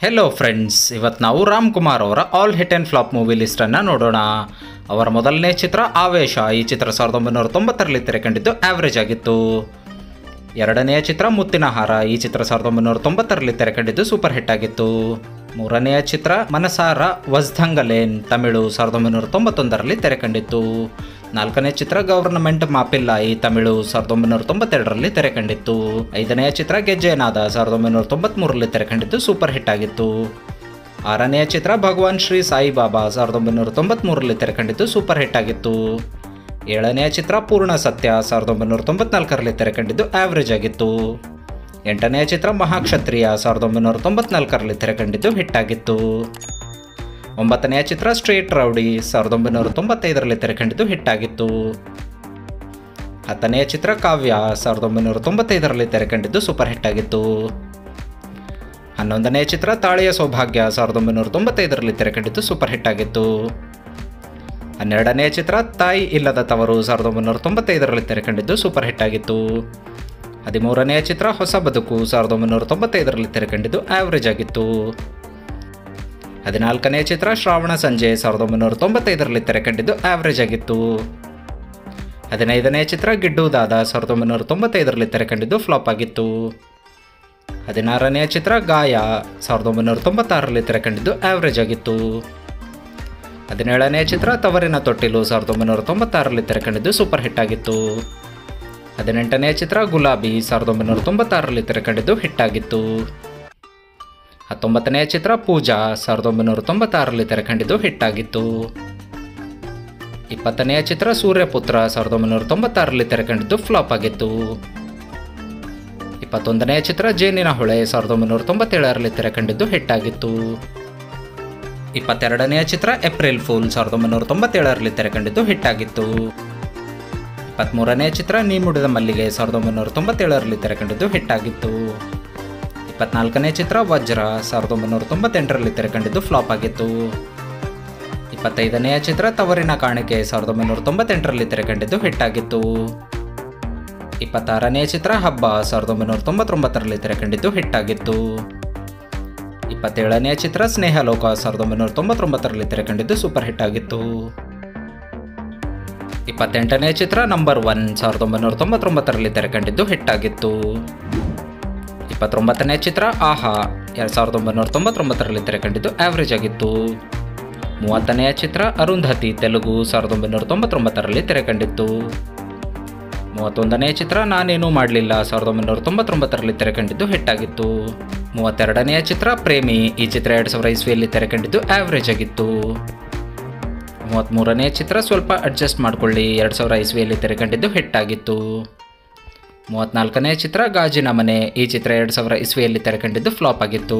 hello friends ಇವತ್ತು ನಾವು ರಾಮ್ ಕುಮಾರ್ ಅವರ all hit and flop movie ಲಿಸ್ಟನ್ನು ನೋಡೋಣ ಅವರ ಮೊದಲನೇ ಚಿತ್ರ ಆವೇಶ ಈ ಚಿತ್ರ ಸಾವಿರದ ಒಂಬೈನೂರ ತೊಂಬತ್ತರಲ್ಲಿ ತೆರೆಕಂಡಿದ್ದು ಆವ್ರೇಜ್ ಆಗಿತ್ತು ಎರಡನೆಯ ಚಿತ್ರ ಮುತ್ತಿನ ಹಾರ ಈ ಚಿತ್ರ ಸಾವಿರದ ಒಂಬೈನೂರ ತೊಂಬತ್ತರಲ್ಲಿ ತೆರೆಕಂಡಿದ್ದು ಸೂಪರ್ ಹಿಟ್ ಆಗಿತ್ತು ಮೂರನೆಯ ಚಿತ್ರ ಮನಸಾರ ವಜ್ದಂಗಲೇನ್ ತಮಿಳು ಸಾವಿರದ ಒಂಬೈನೂರ ತೊಂಬತ್ತೊಂದರಲ್ಲಿ ತೆರೆಕಂಡಿತ್ತು ನಾಲ್ಕನೇ ಚಿತ್ರ ಗವರ್ನಮೆಂಟ್ ಮಾಪಿಲ್ಲ ಈ ತಮಿಳು ಸಾವಿರದ ಒಂಬೈನೂರ ತೊಂಬತ್ತೆರಡರಲ್ಲಿ ತೆರೆಕಂಡಿತ್ತು ಐದನೆಯ ಚಿತ್ರ ಗೆಜ್ಜೆನಾದ ಸಾವಿರದ ಒಂಬೈನೂರ ತೊಂಬತ್ಮೂರರಲ್ಲಿ ತೆರೆಕಂಡಿದ್ದು ಸೂಪರ್ ಹಿಟ್ ಆಗಿತ್ತು ಆರನೆಯ ಚಿತ್ರ ಭಗವಾನ್ ಶ್ರೀ ಸಾಯಿಬಾಬಾ ಸಾವಿರದ ಒಂಬೈನೂರ ತೊಂಬತ್ಮೂರರಲ್ಲಿ ತೆರೆಕಂಡಿದ್ದು ಸೂಪರ್ ಹಿಟ್ ಆಗಿತ್ತು ಏಳನೆಯ ಚಿತ್ರ ಪೂರ್ಣ ಸತ್ಯ ಸಾವಿರದ ಒಂಬೈನೂರ ತೊಂಬತ್ನಾಲ್ಕರಲ್ಲಿ ತೆರೆಕಂಡಿದ್ದು ಆವ್ರೇಜ್ ಆಗಿತ್ತು ಎಂಟನೆಯ ಚಿತ್ರ ಮಹಾಕ್ಷತ್ರಿಯ ಸಾವಿರದ ಒಂಬೈನೂರ ತೊಂಬತ್ನಾಲ್ಕರಲ್ಲಿ ತೆರೆಕಂಡಿದ್ದು ಹಿಟ್ ಆಗಿತ್ತು ಒಂಬತ್ತನೆಯ ಚಿತ್ರ ಸ್ಟ್ರೇಟ್ ರೌಡಿ ಸಾವಿರದ ಒಂಬೈನೂರ ತೊಂಬತ್ತೈದರಲ್ಲಿ ತೆರೆಕಂಡಿದ್ದು ಹಿಟ್ ಆಗಿತ್ತು ಹತ್ತನೆಯ ಚಿತ್ರ ಕಾವ್ಯ ಸಾವಿರದ ಒಂಬೈನೂರ ತೊಂಬತ್ತೈದರಲ್ಲಿ ತೆರೆಕಂಡಿದ್ದು ಸೂಪರ್ ಹಿಟ್ ಆಗಿತ್ತು ಹನ್ನೊಂದನೆಯ ಚಿತ್ರ ತಾಳೆಯ ಸೌಭಾಗ್ಯ ಸಾವಿರದ ಒಂಬೈನೂರ ತೊಂಬತ್ತೈದರಲ್ಲಿ ತೆರೆಕಂಡಿದ್ದು ಸೂಪರ್ ಹಿಟ್ ಆಗಿತ್ತು ಹನ್ನೆರಡನೆಯ ಚಿತ್ರ ತಾಯಿ ಇಲ್ಲದ ತವರು ಸಾವಿರದ ಒಂಬೈನೂರ ತೊಂಬತ್ತೈದರಲ್ಲಿ ತೆರೆಕಂಡಿದ್ದು ಸೂಪರ್ ಹಿಟ್ ಆಗಿತ್ತು ಹದಿಮೂರನೆಯ ಚಿತ್ರ ಹೊಸ ಬದುಕು ಸಾವಿರದ ಒಂಬೈನೂರ ತೊಂಬತ್ತೈದರಲ್ಲಿ ತೆರೆಕಂಡಿದ್ದು ಆವ್ರೇಜ್ ಆಗಿತ್ತು ಹದಿನಾಲ್ಕನೆಯ ಚಿತ್ರ ಶ್ರಾವಣ ಸಂಜೆ ಸಾವಿರದ ಒಂಬೈನೂರ ತೊಂಬತ್ತೈದರಲ್ಲಿ ತೆರೆಕಂಡಿದ್ದು ಆವ್ರೇಜ್ ಆಗಿತ್ತು ಹದಿನೈದನೆಯ ಚಿತ್ರ ಗಿಡ್ಡು ದಾದ ಸಾವಿರದ ಒಂಬೈನೂರ ತೊಂಬತ್ತೈದರಲ್ಲಿ ತೆರೆಕಂಡಿದ್ದು ಫ್ಲಾಪ್ ಆಗಿತ್ತು ಹದಿನಾರನೆಯ ಚಿತ್ರ ಗಾಯ ಸಾವಿರದ ಒಂಬೈನೂರ ತೊಂಬತ್ತಾರರಲ್ಲಿ ತೆರೆಕಂಡಿದ್ದು ಆವ್ರೇಜ್ ಆಗಿತ್ತು ಹದಿನೇಳನೆಯ ಚಿತ್ರ ತವರಿನ ತೊಟ್ಟಿಲು ಸಾವಿರದ ಒಂಬೈನೂರ ತೊಂಬತ್ತಾರರಲ್ಲಿ ತೆರೆಕಂಡಿದ್ದು ಸೂಪರ್ ಹಿಟ್ ಆಗಿತ್ತು ಹದಿನೆಂಟನೆಯ ಚಿತ್ರ ಗುಲಾಬಿ ಸಾವಿರದ ಒಂಬೈನೂರ ತೊಂಬತ್ತಾರರಲ್ಲಿ ತೆರೆಕಂಡಿದ್ದು ಹಿಟ್ ಆಗಿತ್ತು ಹತ್ತೊಂಬತ್ತನೆಯ ಚಿತ್ರ ಪೂಜಾ ಸಾವಿರದ ಒಂಬೈನೂರ ತೊಂಬತ್ತಾರರಲ್ಲಿ ತೆರೆಕಂಡಿದ್ದು ಹಿಟ್ ಆಗಿತ್ತು ಇಪ್ಪತ್ತನೆಯ ಚಿತ್ರ ಸೂರ್ಯಪುತ್ರ ಸಾವಿರದ ಒಂಬೈನೂರ ತೊಂಬತ್ತಾರರಲ್ಲಿ ತೆರೆಕಂಡಿದ್ದು ಫ್ಲಾಪ್ ಆಗಿತ್ತು ಇಪ್ಪತ್ತೊಂದನೆಯ ಚಿತ್ರ ಜೇನಿನ ಹೊಳೆ ಸಾವಿರದ ಒಂಬೈನೂರ ತೊಂಬತ್ತೇಳರಲ್ಲಿ ತೆರೆಕಂಡಿದ್ದು ಹಿಟ್ ಆಗಿತ್ತು ಇಪ್ಪತ್ತೆರಡನೆಯ ಚಿತ್ರ ಏಪ್ರಿಲ್ ಫೂಲ್ ಸಾವಿರದ ಒಂಬೈನೂರ ತೊಂಬತ್ತೇಳರಲ್ಲಿ ತೆರೆಕಂಡಿದ್ದು ಹಿಟ್ ಆಗಿತ್ತು ಇಪ್ಪತ್ತ್ಮೂರನೆಯ ಚಿತ್ರ ನೀ ಮುಡಿದ ಮಲ್ಲಿಗೆ ಸಾವಿರದ ಒಂಬೈನೂರ ತೊಂಬತ್ತೇಳರಲ್ಲಿ ತೆರೆಕಂಡಿದ್ದು ಹಿಟ್ ಆಗಿತ್ತು ಇಪ್ಪತ್ನಾಲ್ಕನೇ ಚಿತ್ರ ವಜ್ರ ಸಾವಿರದ ಒಂಬೈನೂರ ತೊಂಬತ್ತೆಂಟರಲ್ಲಿ ತೆರೆಕಂಡಿದ್ದು ಫ್ಲಾಪ್ ಆಗಿತ್ತು ಇಪ್ಪತ್ತೈದನೆಯ ಚಿತ್ರ ತವರಿನ ಕಾಣಿಕೆ ಸಾವಿರದ ಒಂಬೈನೂರ ತೊಂಬತ್ತೆಂಟರಲ್ಲಿ ತೆರೆಕಂಡಿದ್ದು ಹಿಟ್ ಆಗಿತ್ತು ಇಪ್ಪತ್ತಾರನೇ ಚಿತ್ರ ಹಬ್ಬ ಸಾವಿರದ ಒಂಬೈನೂರ ತೊಂಬತ್ತೊಂಬತ್ತರಲ್ಲಿ ತೆರೆಕಂಡಿದ್ದು ಹಿಟ್ ಆಗಿತ್ತು ಇಪ್ಪತ್ತೇಳನೇ ಚಿತ್ರ ಸ್ನೇಹಲೋಕ ಸಾವಿರದ ಒಂಬೈನೂರ ತೊಂಬತ್ತೊಂಬತ್ತರಲ್ಲಿ ತೆರೆಕಂಡಿದ್ದು ಸೂಪರ್ ಹಿಟ್ ಆಗಿತ್ತು ಇಪ್ಪತ್ತೆಂಟನೇ ಚಿತ್ರ ನಂಬರ್ ಒನ್ ಸಾವಿರದ ಒಂಬೈನೂರ ತೊಂಬತ್ತೊಂಬತ್ತರಲ್ಲಿ ತೆರೆಕಂಡಿದ್ದು ಹಿಟ್ ಆಗಿತ್ತು ಇಪ್ಪತ್ತೊಂಬತ್ತನೇ ಚಿತ್ರ ಆಹಾ ಎರಡು ಸಾವಿರದ ಒಂಬೈನೂರ ತೊಂಬತ್ತೊಂಬತ್ತರಲ್ಲಿ ತೆರೆಕಂಡಿದ್ದು ಆವ್ರೇಜ್ ಆಗಿತ್ತು ಮೂವತ್ತನೆಯ ಚಿತ್ರ ಅರುಂಧತಿ ತೆಲುಗು ಸಾವಿರದ ಒಂಬೈನೂರ ತೊಂಬತ್ತೊಂಬತ್ತರಲ್ಲಿ ತೆರೆಕಂಡಿತ್ತು ಮೂವತ್ತೊಂದನೇ ಚಿತ್ರ ನಾನೇನೂ ಮಾಡಲಿಲ್ಲ ಸಾವಿರದ ಒಂಬೈನೂರ ತೊಂಬತ್ತೊಂಬತ್ತರಲ್ಲಿ ತೆರೆಕಂಡಿದ್ದು ಹಿಟ್ ಆಗಿತ್ತು ಮೂವತ್ತೆರಡನೆಯ ಚಿತ್ರ ಪ್ರೇಮಿ ಈ ಚಿತ್ರ ಎರಡು ಸಾವಿರ ಇಸ್ವಿಯಲ್ಲಿ ತೆರೆಕಂಡಿದ್ದು ಆವ್ರೇಜ್ ಆಗಿತ್ತು ಮೂವತ್ತ್ಮೂರನೇ ಚಿತ್ರ ಸ್ವಲ್ಪ ಅಡ್ಜಸ್ಟ್ ಮಾಡಿಕೊಳ್ಳಿ ಎರಡು ಸಾವಿರ ಇಸ್ವಿಯಲ್ಲಿ ತೆರೆಕಂಡಿದ್ದು ಹಿಟ್ ಆಗಿತ್ತು ಮೂವತ್ತ್ನಾಲ್ಕನೇ ಚಿತ್ರ ಗಾಜಿನ ಮನೆ ಈ ಚಿತ್ರ ಎರಡು ಸಾವಿರ ಇಸ್ವಿಯಲ್ಲಿ ತೆರೆಕಂಡಿದ್ದು ಫ್ಲಾಪ್ ಆಗಿತ್ತು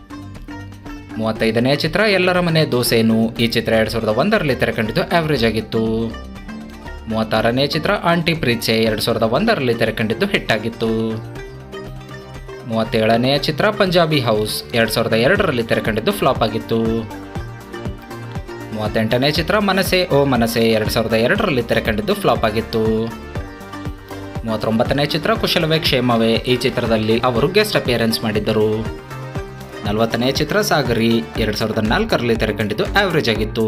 ಮೂವತ್ತೈದನೇ ಚಿತ್ರ ಎಲ್ಲರ ಮನೆ ದೋಸೆನು ಈ ಚಿತ್ರ ಎರಡು ಸಾವಿರದ ಒಂದರಲ್ಲಿ ತೆರೆಕಂಡಿದ್ದು ಆವ್ರೇಜ್ ಆಗಿತ್ತು ಮೂವತ್ತಾರನೇ ಚಿತ್ರ ಆಂಟಿ ಪ್ರೀಚೆ ಎರಡು ಸಾವಿರದ ಒಂದರಲ್ಲಿ ತೆರೆಕಂಡಿದ್ದು ಹಿಟ್ ಆಗಿತ್ತು ಮೂವತ್ತೇಳನೆಯ ಚಿತ್ರ ಪಂಜಾಬಿ ಹೌಸ್ ಎರಡು ಸಾವಿರದ ಎರಡರಲ್ಲಿ ತೆರೆಕಂಡಿದ್ದು ಫ್ಲಾಪ್ ಆಗಿತ್ತು ಮೂವತ್ತೆಂಟನೇ ಚಿತ್ರ ಮನಸೆ ಓ ಮನಸೆ ಎರಡು ಸಾವಿರದ ಎರಡರಲ್ಲಿ ತೆರೆಕಂಡಿದ್ದು ಫ್ಲಾಪ್ ಆಗಿತ್ತು ಮೂವತ್ತೊಂಬತ್ತನೇ ಚಿತ್ರ ಕುಶಲವೇ ಕ್ಷೇಮವೇ ಈ ಚಿತ್ರದಲ್ಲಿ ಅವರು ಗೆಸ್ಟ್ ಅಪಿಯರೆನ್ಸ್ ಮಾಡಿದ್ದರು ನಲವತ್ತನೇ ಚಿತ್ರ ಸಾಗರಿ ಎರಡು ಸಾವಿರದ ನಾಲ್ಕರಲ್ಲಿ ತೆರೆಕಂಡಿದ್ದು ಆವ್ರೇಜ್ ಆಗಿತ್ತು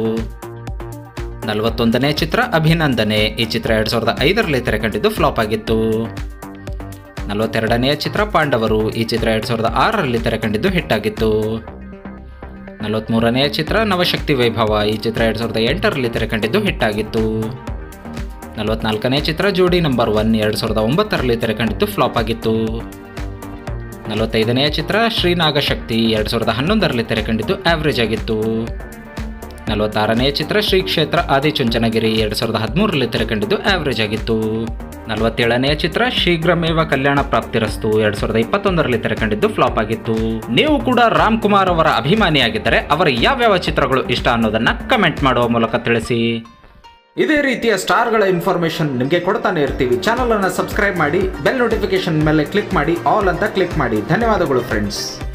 ನಲವತ್ತೊಂದನೇ ಚಿತ್ರ ಅಭಿನಂದನೆ ಈ ಚಿತ್ರ ಎರಡು ಸಾವಿರದ ಐದರಲ್ಲಿ ತೆರೆಕಂಡಿದ್ದು ಫ್ಲಾಪ್ ಆಗಿತ್ತು ನಲವತ್ತೆರಡನೆಯ ಚಿತ್ರ ಪಾಂಡವರು ಈ ಚಿತ್ರ ಎರಡು ಸಾವಿರದ ಆರರಲ್ಲಿ ತೆರೆಕಂಡಿದ್ದು ಹಿಟ್ ಆಗಿತ್ತು ನಲವತ್ತ್ಮೂರನೆಯ ಚಿತ್ರ ನವಶಕ್ತಿ ವೈಭವ ಈ ಚಿತ್ರ ಎರಡು ಸಾವಿರದ ಎಂಟರಲ್ಲಿ ತೆರೆಕಂಡಿದ್ದು ಹಿಟ್ ಆಗಿತ್ತು ನಲವತ್ನಾಲ್ಕನೇ ಚಿತ್ರ ಜೋಡಿ ನಂಬರ್ ಒನ್ ಎರಡು ಸಾವಿರದ ಒಂಬತ್ತರಲ್ಲಿ ತೆರೆಕಂಡಿದ್ದು ಫ್ಲಾಪ್ ಆಗಿತ್ತು ನಲವತ್ತೈದನೆಯ ಚಿತ್ರ ಶ್ರೀನಾಗಶಕ್ತಿ ಎರಡು ಸಾವಿರದ ಹನ್ನೊಂದರಲ್ಲಿ ತೆರೆಕಂಡಿದ್ದು ಆವ್ರೇಜ್ ಆಗಿತ್ತು ನಲವತ್ತಾರನೆಯ ಚಿತ್ರ ಶ್ರೀ ಕ್ಷೇತ್ರ ಆದಿಚುಂಚನಗಿರಿ ಎರಡು ಸಾವಿರದ ಹದಿಮೂರರಲ್ಲಿ ತೆರೆಕಂಡಿದ್ದು ಆವ್ರೇಜ್ ಆಗಿತ್ತು ನಲವತ್ತೇಳನೆಯ ಚಿತ್ರ ಶೀಘ್ರಮೇವ ಕಲ್ಯಾಣ ಪ್ರಾಪ್ತಿರಸ್ತು ಎರಡು ಸಾವಿರದ ಇಪ್ಪತ್ತೊಂದರಲ್ಲಿ ತೆರೆಕಂಡಿದ್ದು ಫ್ಲಾಪ್ ಆಗಿತ್ತು ನೀವು ಕೂಡ ರಾಮ್ ಕುಮಾರ್ ಅವರ ಅಭಿಮಾನಿಯಾಗಿದ್ದರೆ ಅವರ ಯಾವ್ಯಾವ ಚಿತ್ರಗಳು ಇಷ್ಟ ಅನ್ನೋದನ್ನ ಕಮೆಂಟ್ ಮಾಡುವ ಮೂಲಕ ತಿಳಿಸಿ ಇದೇ ರೀತಿಯ ಸ್ಟಾರ್ಗಳ ಇನ್ಫಾರ್ಮೇಶನ್ ನಿಮಗೆ ಕೊಡ್ತಾನೆ ಇರ್ತೀವಿ ಚಾನಲ್ ಅನ್ನು ಸಬ್ಸ್ಕ್ರೈಬ್ ಮಾಡಿ ಬೆಲ್ ನೋಟಿಫಿಕೇಶನ್ ಮೇಲೆ ಕ್ಲಿಕ್ ಮಾಡಿ ಆಲ್ ಅಂತ ಕ್ಲಿಕ್ ಮಾಡಿ ಧನ್ಯವಾದಗಳು ಫ್ರೆಂಡ್ಸ್